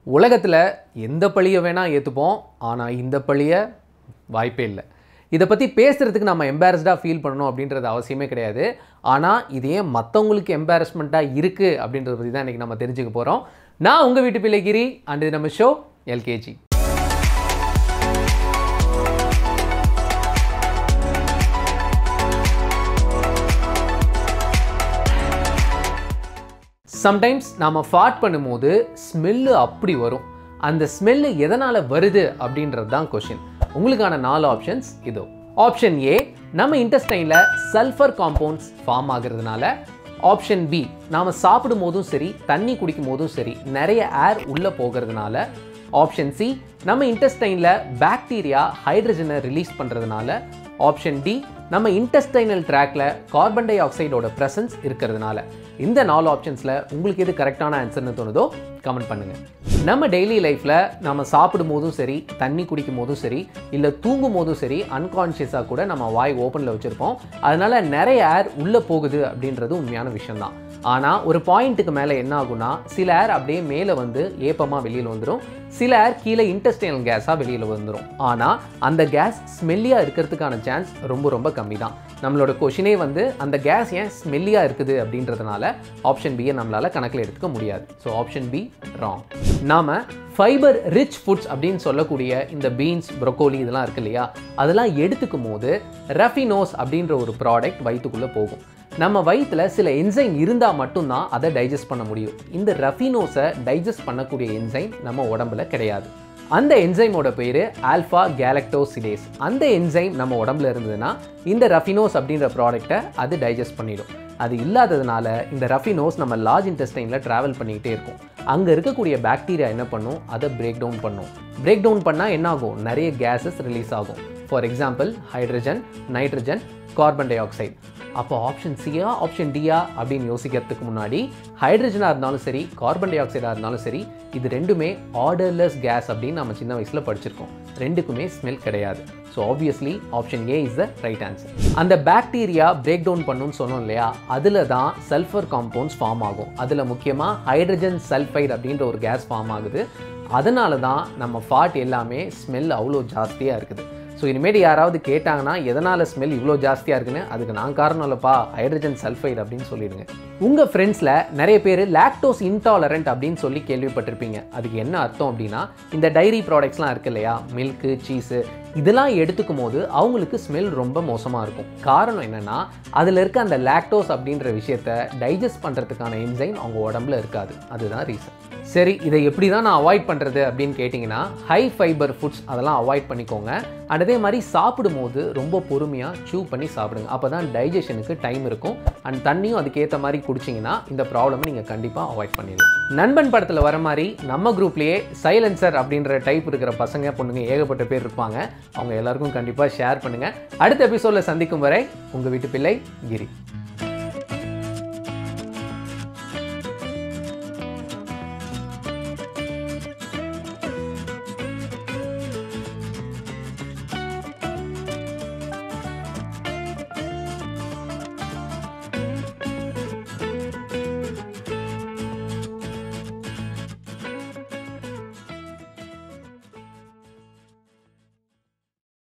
உலகத்தில் எந்த பழியை வேணால் ஏற்றுப்போம் ஆனால் இந்த பழியை வாய்ப்பே இல்லை இதை பற்றி பேசுகிறதுக்கு நம்ம எம்பாரஸ்டாக ஃபீல் பண்ணணும் அப்படின்றது அவசியமே கிடையாது ஆனால் இது ஏன் மற்றவங்களுக்கு எம்பாரஸ்மெண்ட்டாக இருக்குது அப்படின்றத பற்றி தான் இன்றைக்கி நம்ம தெரிஞ்சுக்க போகிறோம் நான் உங்கள் வீட்டு பிள்ளைகிரி அண்ட் இது நம்ம ஷோ எல்கேஜி சம்டைம்ஸ் நாம் ஃபாட் பண்ணும்போது ஸ்மெல்லு அப்படி வரும் அந்த ஸ்மெல்லு எதனால் வருது அப்படின்றது தான் கொஷின் உங்களுக்கான நாலு ஆப்ஷன்ஸ் இதோ ஆப்ஷன் ஏ நம்ம இன்டெஸ்டைனில் சல்ஃபர் காம்பவுண்ட்ஸ் ஃபார்ம் ஆகிறதுனால ஆப்ஷன் பி நாம் சாப்பிடும் போதும் சரி தண்ணி குடிக்கும் போதும் சரி நிறைய ஏர் உள்ளே போகிறதுனால ஆப்ஷன் சி நம்ம இன்டெஸ்டைனில் பாக்டீரியா ஹைட்ரஜனை ரிலீஸ் பண்ணுறதுனால ஆப்ஷன் டி நம்ம இன்டெஸ்டைனல் ட்ராக்ல கார்பன் டை ஆக்சைடோட ப்ரெசன்ஸ் இருக்கிறதுனால இந்த நாலு ஆப்ஷன்ஸில் உங்களுக்கு எது கரெக்டான ஆன்சர்னு தோணுதோ கமெண்ட் பண்ணுங்கள் நம்ம டெய்லி லைஃப்பில் நம்ம சாப்பிடும் போதும் சரி தண்ணி குடிக்கும் போதும் சரி இல்லை தூங்கும் போதும் சரி அன்கான்ஷியஸாக கூட நம்ம வாய் ஓப்பனில் வச்சுருப்போம் அதனால நிறைய ஏர் உள்ளே போகுது அப்படின்றது உண்மையான விஷயம்தான் ஆனால் ஒரு பாயிண்ட்டுக்கு மேலே என்ன ஆகும்னா சில ஏர் அப்படியே மேலே வந்து ஏப்பமாக வெளியில் வந்துடும் சில ஏர் கீழே இன்டெஸ்டைனல் கேஸாக வெளியில் வந்துடும் ஆனால் அந்த கேஸ் ஸ்மெல்லியாக இருக்கிறதுக்கான சான்ஸ் ரொம்ப ரொம்ப கம்மி தான் நம்மளோட கொஷினே வந்து அந்த கேஸ் ஏன் ஸ்மெல்லியாக இருக்குது அப்படின்றதுனால ஆப்ஷன் பியை நம்மளால் கணக்கில் எடுத்துக்க முடியாது ஸோ ஆப்ஷன் பி ராங் நாம் ஃபைபர் ரிச் ஃபுட்ஸ் அப்படின்னு சொல்லக்கூடிய இந்த பீன்ஸ் ப்ரொக்கோலி இதெல்லாம் இருக்கு இல்லையா அதெல்லாம் எடுத்துக்கும் போது ரஃபினோஸ் அப்படின்ற ஒரு ப்ராடக்ட் வயிற்றுக்குள்ளே போகும் நம்ம வயிற்றில் சில என்சைம் இருந்தால் மட்டும்தான் அதை டைஜஸ்ட் பண்ண முடியும் இந்த ரஃபினோஸை டைஜஸ்ட் பண்ணக்கூடிய என்சைம் நம்ம உடம்புல கிடையாது அந்த என்சைமோட பேர் ஆல்ஃபா கேலக்டோசிடேஸ் அந்த என்சைம் நம்ம உடம்புல இருந்ததுன்னா இந்த ரஃபினோஸ் அப்படின்ற ப்ராடக்ட்டை அது டைஜஸ்ட் பண்ணிடும் அது இல்லாததுனால இந்த ரஃபினோஸ் நம்ம லார்ஜ் இன்டெஸ்டைனில் ட்ராவல் பண்ணிக்கிட்டே இருக்கும் அங்கே இருக்கக்கூடிய பாக்டீரியா என்ன பண்ணும் அதை பிரேக் டவுன் பண்ணும் பிரேக் டவுன் பண்ணால் என்ன ஆகும் நிறைய கேஸஸ் ரிலீஸ் ஆகும் for example hydrogen nitrogen carbon dioxide அப்போ ஆப்ஷன் சியா ஆப்ஷன் டியா அப்படின்னு யோசிக்கிறதுக்கு முன்னாடி ஹைட்ரஜனாக இருந்தாலும் சரி கார்பன் டை ஆக்சைடாக இருந்தாலும் சரி இது ரெண்டுமே ஆர்டர்லெஸ் கேஸ் அப்படின்னு நம்ம சின்ன வயசில் படிச்சிருக்கோம் ரெண்டுக்குமே ஸ்மெல் கிடையாது so obviously option A is the right answer அந்த பாக்டீரியா பிரேக் டவுன் பண்ணுன்னு சொன்னோம் இல்லையா அதில் தான் சல்ஃபர் காம்பவுண்ட்ஸ் ஃபார்ம் ஆகும் அதில் முக்கியமாக ஹைட்ரஜன் சல்ஃபைடு அப்படின்ற ஒரு கேஸ் ஃபார்ம் ஆகுது அதனால தான் நம்ம ஃபாட் எல்லாமே ஸ்மெல் அவ்வளோ ஜாஸ்தியாக இருக்குது ஸோ இனிமேட்டு யாராவது கேட்டாங்கன்னா எதனால் ஸ்மெல் இவ்வளோ ஜாஸ்தியாக இருக்குன்னு அதுக்கு நான் காரணம் இல்லைப்பா ஹைட்ரஜன் சல்ஃபைடு அப்படின்னு சொல்லிடுங்க உங்கள் ஃப்ரெண்ட்ஸில் நிறைய பேர் லாக்டோஸ் இன்டாலரண்ட் அப்படின்னு சொல்லி கேள்விப்பட்டிருப்பீங்க அதுக்கு என்ன அர்த்தம் அப்படின்னா இந்த டைரி ப்ராடக்ட்ஸ்லாம் இருக்கு இல்லையா மில்க்கு சீஸு இதெல்லாம் எடுத்துக்கும் போது அவங்களுக்கு ஸ்மெல் ரொம்ப மோசமாக இருக்கும் காரணம் என்னென்னா அதில் இருக்க அந்த லாக்டோஸ் அப்படின்ற விஷயத்த டைஜஸ்ட் பண்ணுறதுக்கான என்சைம் அவங்க உடம்புல இருக்காது அதுதான் ரீசன் சரி இதை எப்படி தான் நான் அவாய்ட் பண்ணுறது அப்படின்னு கேட்டிங்கன்னா ஹை ஃபைபர் ஃபுட்ஸ் அதெல்லாம் அவாய்ட் பண்ணிக்கோங்க அண்ட் அதே மாதிரி சாப்பிடும்போது ரொம்ப பொறுமையாக சூ பண்ணி சாப்பிடுங்க அப்போ தான் டைஜஷனுக்கு டைம் இருக்கும் அண்ட் தண்ணியும் அதுக்கேற்ற மாதிரி குடிச்சிங்கன்னா இந்த ப்ராப்ளம் நீங்கள் கண்டிப்பாக அவாய்ட் பண்ணிடலாம் நண்பன் படத்தில் வர மாதிரி நம்ம குரூப்லேயே சைலன்சர் அப்படின்ற டைப் இருக்கிற பசங்க பொண்ணுங்க ஏகப்பட்ட பேர் இருப்பாங்க அவங்க எல்லாருக்கும் கண்டிப்பாக ஷேர் பண்ணுங்கள் அடுத்த எபிசோடில் சந்திக்கும் வரை உங்கள் வீட்டு பிள்ளை கிரி